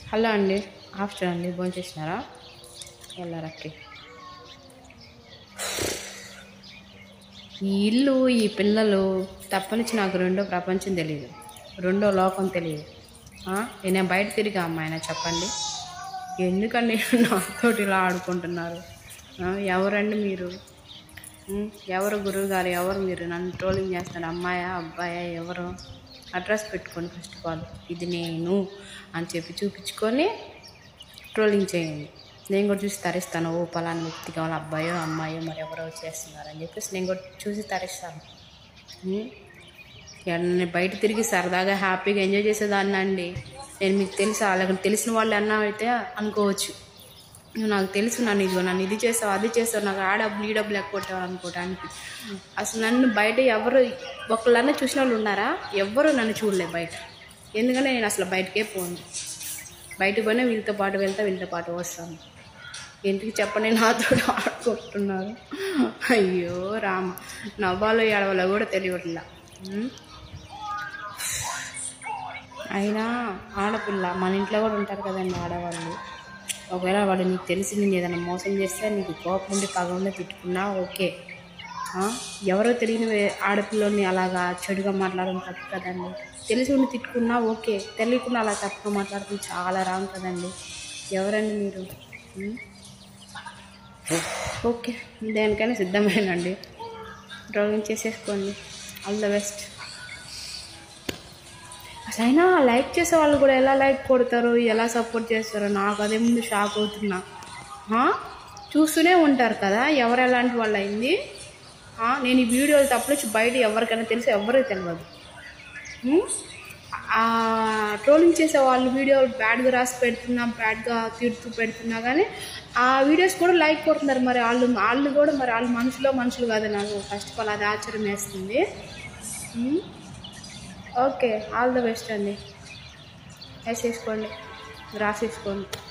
Hello అండి after అండి భోజనం చేసినారా వెళ్ళారక్కి ఈ ఇల్లు ఈ పిల్లలు తప్పనిచ్చి నాకు రెండో ప్రపంచం తెలియదు రెండో లోకం తెలియదు ఆ? నేను బయట తిరిగా అమ్మాయినా చెప్పండి ఎందుకండి నాతోటి ఇలా ఆడుకుంటున్నారు ఆ? ఎవరండి మీరు ఉం? ఎవరు గురువు గారు ఎవరు మీరు నన్ను ట్రోలింగ్ చేస్తున్నారు అమ్మాయా అబ్బాయా ఎవరు అడ్రస్ పెట్టుకోండి ఫస్ట్ ఆఫ్ ఆల్ ఇది నేను అని చెప్పి చూపించుకొని ట్రోలింగ్ చేయండి నేను కూడా చూసి తరిస్తాను ఓ పలానా వ్యక్తికి వాళ్ళ అబ్బాయో అమ్మాయో మరి ఎవరో చేస్తున్నారు అని చెప్పేసి నేను కూడా చూసి తరిస్తాను ఉం? ఇక నేను బయట తిరిగి సరదాగా హ్యాపీగా ఎంజాయ్ చేసేదాన్ని అండి నేను మీకు తెలుసా వాళ్ళకి తెలిసిన వాళ్ళు అన్నా అయితే అనుకోవచ్చు నువ్వు నాకు తెలుసు నన్ను ఇదిగో నన్ను ఇది చేసావు అది చేసావు నాకు ఆ డబ్బులు ఈ డబ్బులు ఎక్కువ అనుకోవటానికి అసలు నన్ను బయట ఎవరు ఒకళ్ళన్నా చూసిన వాళ్ళు ఉన్నారా ఎవ్వరు నన్ను చూడలే బయట ఎందుకంటే నేను అసలు బయటకే పోను బయటకు పోయినా వీళ్ళతో పాటు వెళ్తా వీళ్ళతో పాటు వస్తాను ఇంటికి చెప్పండి నాతో ఆడుకుంటున్నారు అయ్యో రామ నవ్వాలో ఏడవాలో కూడా తెలియట్లా ఉం? అయినా ఆడపిల్ల మన ఇంట్లో కూడా ఉంటారు కదండి ఆడవాళ్ళు ఒకవేళ వాడు నీకు తెలిసి నేను ఏదైనా మోసం చేస్తే నీకు కోపం ఉండి పగ ఉండి తిట్టుకున్నా ఓకే ఆ? ఎవరో తెలియని వే- ఆడపిల్లని అలాగా చెడుగా మాట్లాడడం తప్పు కదండి తెలిసి ఉండి తిట్టుకున్నా ఓకే తెలియకుండా అలా తప్పుగా మాట్లాడడం చాలా రాంగ్ కదండి ఎవరండి మీరు ఉం? ఓకే దేనికైనా సిద్ధమేనండి డ్రాయింగ్ చేసేసుకోండి ఆల్ ద బెస్ట్ అసలు అయినా లైక్ చేసే వాళ్ళు కూడా ఎలా లైక్ కొడతారు ఎలా సపోర్ట్ చేస్తారో నాకు అదే ముందు షాక్ అవుతున్నా ఆ? చూస్తూనే ఉంటారు కదా ఎవరు ఎలాంటి వాళ్ళు అయింది ఆ? నేను ఈ వీడియోలు తప్పనిచ్చి బయట ఎవరికైనా తెలిసి ఎవరికి తెలియదు ఉం? ఆ ట్రోలింగ్ చేసే వాళ్ళు వీడియోలు బ్యాడ్గా రాసి పెడుతున్నా బ్యాడ్గా తిడుతూ పెడుతున్నా కానీ ఆ వీడియోస్ కూడా లైక్ కొడుతున్నారు మరి వాళ్ళు వాళ్ళు కూడా మరి వాళ్ళు మనుషులో మనుషులు కాదు నాకు ఫస్ట్ ఆఫ్ ఆల్ అది ఆశ్చర్యం వేస్తుంది ఉం? ఓకే ఆల్ ద బెస్ట్ అండి వేసేసుకోండి రాసేసుకోండి